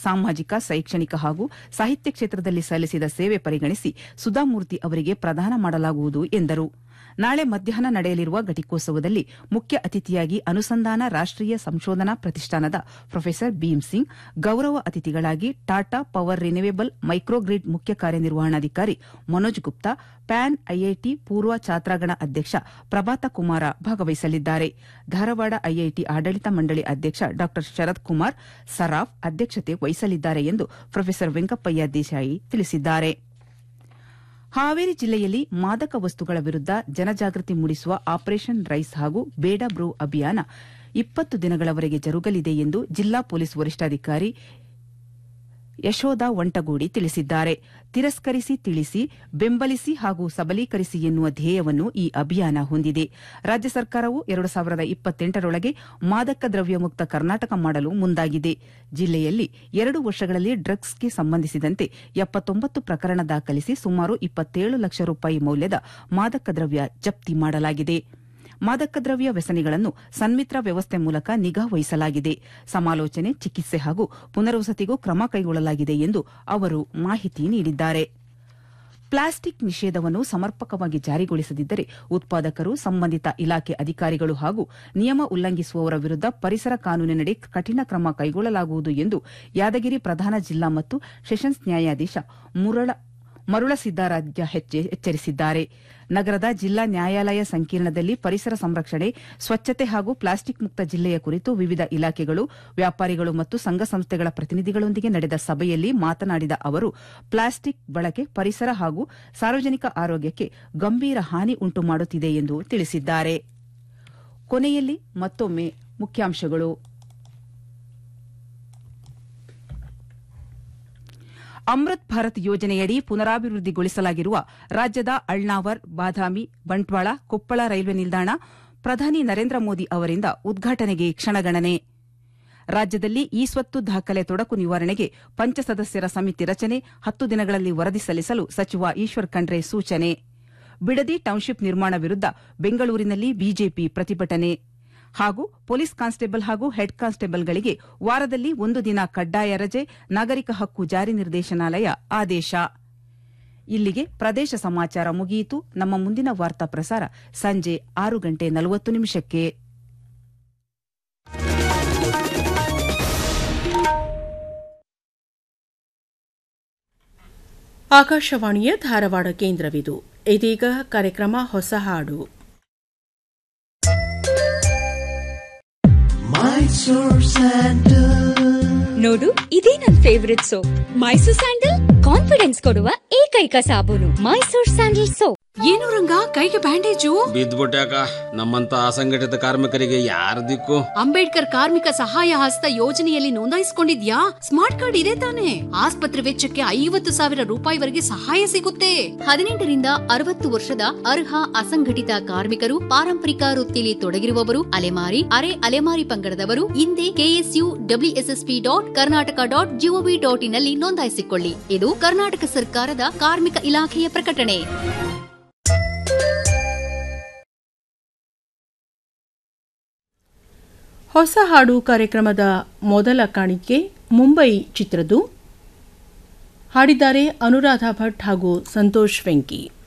ಸಾಮಾಜಿಕ ಶೈಕ್ಷಣಿಕ ಹಾಗೂ ಸಾಹಿತ್ಯ ಕ್ಷೇತ್ರದಲ್ಲಿ ಸಲ್ಲಿಸಿದ ಸೇವೆ ಪರಿಗಣಿಸಿ ಸುಧಾಮೂರ್ತಿ ಅವರಿಗೆ ಪ್ರದಾನ ಮಾಡಲಾಗುವುದು ಎಂದರು ನಾಳೆ ಮಧ್ಯಾಹ್ನ ನಡೆಯಲಿರುವ ಘಟಿಕೋತ್ಸವದಲ್ಲಿ ಮುಖ್ಯ ಅತಿಥಿಯಾಗಿ ಅನುಸಂಧಾನ ರಾಷ್ಟೀಯ ಸಂಶೋಧನಾ ಪ್ರತಿಷ್ಠಾನದ ಪ್ರೊಫೆಸರ್ ಭೀಮ್ ಸಿಂಗ್ ಗೌರವ ಅತಿಥಿಗಳಾಗಿ ಟಾಟಾ ಪವರ್ ರಿನ್ಯೂವೇಬಲ್ ಮೈಕ್ರೋಗ್ರಿಡ್ ಮುಖ್ಯ ಕಾರ್ಯನಿರ್ವಹಣಾಧಿಕಾರಿ ಮನೋಜ್ ಗುಪ್ತಾ ಪ್ಯಾನ್ ಐಐಟಿ ಪೂರ್ವ ಛಾತ್ರಾಗಣ ಅಧ್ಯಕ್ಷ ಪ್ರಭಾತ ಕುಮಾರ ಭಾಗವಹಿಸಲಿದ್ದಾರೆ ಧಾರವಾಡ ಐಐಟಿ ಆಡಳಿತ ಮಂಡಳಿ ಅಧ್ಯಕ್ಷ ಡಾ ಶರತ್ ಕುಮಾರ್ ಸರಾಫ್ ಅಧ್ಯಕ್ಷತೆ ವಹಿಸಲಿದ್ದಾರೆ ಎಂದು ಪ್ರೊಫೆಸರ್ ವೆಂಕಪ್ಪಯ್ಯ ದೇಸಾಯಿ ತಿಳಿಸಿದ್ದಾರೆ ಹಾವೇರಿ ಜಿಲ್ಲೆಯಲ್ಲಿ ಮಾದಕ ವಸ್ತುಗಳ ವಿರುದ್ದ ಜನಜಾಗೃತಿ ಮೂಡಿಸುವ ಆಪರೇಷನ್ ರೈಸ್ ಹಾಗೂ ಬೇಡ ಬ್ರೋ ಅಭಿಯಾನ ಇಪ್ಪತ್ತು ದಿನಗಳವರೆಗೆ ಜರುಗಲಿದೆ ಎಂದು ಜಿಲ್ಲಾ ಪೊಲೀಸ್ ವರಿಷ್ಠಾಧಿಕಾರಿ ಯಶೋಧ ವಂಟಗೂಡಿ ತಿಳಿಸಿದ್ದಾರೆ ತಿರಸ್ಕರಿಸಿ ತಿಳಿಸಿ ಬೆಂಬಲಿಸಿ ಹಾಗೂ ಸಬಲೀಕರಿಸಿ ಎನ್ನುವ ಧ್ಯೇಯವನ್ನು ಈ ಅಭಿಯಾನ ಹೊಂದಿದೆ ರಾಜ್ಯ ಸರ್ಕಾರವು ಎರಡು ಸಾವಿರದ ಇಪ್ಪತ್ತೆಂಟರೊಳಗೆ ಮಾದಕ ದ್ರವ್ಯ ಮುಕ್ತ ಕರ್ನಾಟಕ ಮಾಡಲು ಮುಂದಾಗಿದೆ ಜಿಲ್ಲೆಯಲ್ಲಿ ಎರಡು ವರ್ಷಗಳಲ್ಲಿ ಡ್ರಗ್ಸ್ಗೆ ಸಂಬಂಧಿಸಿದಂತೆ ಎಪ್ಪತ್ತೊಂಬತ್ತು ಪ್ರಕರಣ ದಾಖಲಿಸಿ ಸುಮಾರು ಇಪ್ಪತ್ತೇಳು ಲಕ್ಷ ರೂಪಾಯಿ ಮೌಲ್ಯದ ಮಾದಕ ದ್ರವ್ಯ ಜಪ್ತಿ ಮಾಡಲಾಗಿದೆ ಮಾದಕ ದ್ರವ್ಯ ವ್ಯಸನಿಗಳನ್ನು ಸನ್ಮಿತ್ರ ವ್ಯವಸ್ಥೆ ಮೂಲಕ ನಿಗಾ ವಹಿಸಲಾಗಿದೆ ಸಮಾಲೋಚನೆ ಚಿಕಿತ್ಸೆ ಹಾಗೂ ಪುನರ್ವಸತಿಗೂ ಕ್ರಮ ಕೈಗೊಳ್ಳಲಾಗಿದೆ ಎಂದು ಅವರು ಮಾಹಿತಿ ನೀಡಿದ್ದಾರೆ ಪ್ಲಾಸ್ಟಿಕ್ ನಿಷೇಧವನ್ನು ಸಮರ್ಪಕವಾಗಿ ಜಾರಿಗೊಳಿಸದಿದ್ದರೆ ಉತ್ಪಾದಕರು ಸಂಬಂಧಿತ ಇಲಾಖೆ ಅಧಿಕಾರಿಗಳು ಹಾಗೂ ನಿಯಮ ಉಲ್ಲಂಘಿಸುವವರ ವಿರುದ್ದ ಪರಿಸರ ಕಾನೂನಿನಡಿ ಕಠಿಣ ಕ್ರಮ ಕೈಗೊಳ್ಳಲಾಗುವುದು ಎಂದು ಯಾದಗಿರಿ ಪ್ರಧಾನ ಜಿಲ್ಲಾ ಮತ್ತು ಸೆಷನ್ಸ್ ನ್ಯಾಯಾಧೀಶ ಮುರಳ ಮರುಳ ಸಿದ್ದಾರಾಧ್ಯ ಎಚ್ಚರಿಸಿದ್ದಾರೆ ನಗರದ ಜಿಲ್ಲಾ ನ್ಯಾಯಾಲಯ ಸಂಕೀರ್ಣದಲ್ಲಿ ಪರಿಸರ ಸಂರಕ್ಷಣೆ ಸ್ವಚ್ಛತೆ ಹಾಗೂ ಪ್ಲಾಸ್ಟಿಕ್ ಮುಕ್ತ ಜಿಲ್ಲೆಯ ಕುರಿತು ವಿವಿಧ ಇಲಾಖೆಗಳು ವ್ಯಾಪಾರಿಗಳು ಮತ್ತು ಸಂಘ ಸಂಸ್ಥೆಗಳ ಪ್ರತಿನಿಧಿಗಳೊಂದಿಗೆ ನಡೆದ ಸಭೆಯಲ್ಲಿ ಮಾತನಾಡಿದ ಅವರು ಪ್ಲಾಸ್ಟಿಕ್ ಬಳಕೆ ಪರಿಸರ ಹಾಗೂ ಸಾರ್ವಜನಿಕ ಆರೋಗ್ಯಕ್ಕೆ ಗಂಭೀರ ಹಾನಿ ಉಂಟು ಮಾಡುತ್ತಿದೆ ಎಂದು ತಿಳಿಸಿದ್ದಾರೆ ಕೊನೆಯಲ್ಲಿ ಮತ್ತೊಮ್ಮೆ ಮುಖ್ಯಾಂಶಗಳು ಅಮೃತ್ ಭಾರತ್ ಯೋಜನೆಯಡಿ ಪುನರಾಭಿವೃದ್ಧಿಗೊಳಿಸಲಾಗಿರುವ ರಾಜ್ಯದ ಅಳ್ನಾವರ್ ಬಾದಾಮಿ ಬಂಟ್ವಾಳ ಕೊಪ್ಪಳ ರೈಲ್ವೆ ನಿಲ್ದಾಣ ಪ್ರಧಾನಿ ನರೇಂದ್ರ ಮೋದಿ ಅವರಿಂದ ಉದ್ಘಾಟನೆಗೆ ಕ್ಷಣಗಣನೆ ರಾಜ್ಯದಲ್ಲಿ ಈ ಸ್ವತ್ತು ದಾಖಲೆ ತೊಡಕು ನಿವಾರಣೆಗೆ ಪಂಚಸದಸ್ಯರ ಸಮಿತಿ ರಚನೆ ಹತ್ತು ದಿನಗಳಲ್ಲಿ ವರದಿ ಸಲ್ಲಿಸಲು ಸಚಿವ ಈಶ್ವರ್ ಖಂಡ್ರೆ ಸೂಚನೆ ಬಿಡದಿ ಟೌನ್ಶಿಪ್ ನಿರ್ಮಾಣ ವಿರುದ್ದ ಬೆಂಗಳೂರಿನಲ್ಲಿ ಬಿಜೆಪಿ ಪ್ರತಿಭಟನೆ ಹಾಗೂ ಪೊಲೀಸ್ ಕಾನ್ಸ್ಟೇಬಲ್ ಹಾಗೂ ಹೆಡ್ ಕಾನ್ಸ್ಟೇಬಲ್ಗಳಿಗೆ ವಾರದಲ್ಲಿ ಒಂದು ದಿನ ಕಡ್ಡಾಯ ರಜೆ ನಾಗರಿಕ ಹಕ್ಕು ಜಾರಿ ನಿರ್ದೇಶನಾಲಯ ಆದೇಶ ಇಲ್ಲಿಗೆ ಪ್ರದೇಶ ಸಮಾಚಾರ ಮುಗಿಯಿತು ನಮ್ಮ ಮುಂದಿನ ವಾರ್ತಾ ಪ್ರಸಾರ ಸಂಜೆ ಆರು ಗಂಟೆ ನಲವತ್ತು ನಿಮಿಷಕ್ಕೆ ಆಕಾಶವಾಣಿಯ ಧಾರವಾಡ ಕೇಂದ್ರವಿದು ಇದೀಗ ಕಾರ್ಯಕ್ರಮ ಹೊಸ ಹಾಡು ನೋಡು ಇದೇ ನನ್ favourite soap Mysore sandal confidence ಕೊಡುವ ಏಕೈಕ ಸಾಬೂನು ಮೈಸೂರ್ ಸ್ಯಾಂಡಲ್ ಸೋಪ್ ಏನು ರಂಗ ಕೈಗೆ ಬ್ಯಾಂಡೇಜು ಬಿದ್ದ್ಬಿಟ್ಯಾಕ ನಮ್ಮಂತ ಅಸಂಘಟಿತ ಕಾರ್ಮಿಕರಿಗೆ ಯಾರ ದಿಕ್ಕು ಅಂಬೇಡ್ಕರ್ ಕಾರ್ಮಿಕ ಸಹಾಯ ಹಸ್ತ ಯೋಜನೆಯಲ್ಲಿ ನೋಂದಾಯಿಸಿಕೊಂಡಿದ್ಯಾ ಸ್ಮಾರ್ಟ್ ಕಾರ್ಡ್ ಇದೆ ತಾನೆ ಆಸ್ಪತ್ರೆ ವೆಚ್ಚಕ್ಕೆ ಐವತ್ತು ಸಾವಿರ ರೂಪಾಯಿವರೆಗೆ ಸಹಾಯ ಸಿಗುತ್ತೆ ಹದಿನೆಂಟರಿಂದ ಅರವತ್ತು ವರ್ಷದ ಅರ್ಹ ಅಸಂಘಟಿತ ಕಾರ್ಮಿಕರು ಪಾರಂಪರಿಕ ವೃತ್ತಿಲಿ ತೊಡಗಿರುವವರು ಅಲೆಮಾರಿ ಅರೆ ಅಲೆಮಾರಿ ಪಂಗಡದವರು ಹಿಂದೆ KSU WSSP dot Karnataka dot GOV dot in ನಲ್ಲಿ ನೋಂದಾಯಿಸಿಕೊಳ್ಳಿ ಇದು ಕರ್ನಾಟಕ ಸರ್ಕಾರದ ಕಾರ್ಮಿಕ ಇಲಾಖೆಯ ಪ್ರಕಟಣೆ ಹೊಸ ಹಾಡು ಕಾರ್ಯಕ್ರಮದ ಮೊದಲ ಕಾಣಿಕೆ ಮುಂಬೈ ಚಿತ್ರದ್ದು ಹಾಡಿದ್ದಾರೆ ಅನುರಾಧ ಭಟ್ ಹಾಗೂ ಸಂತೋಷ್ ವೆಂಕಿ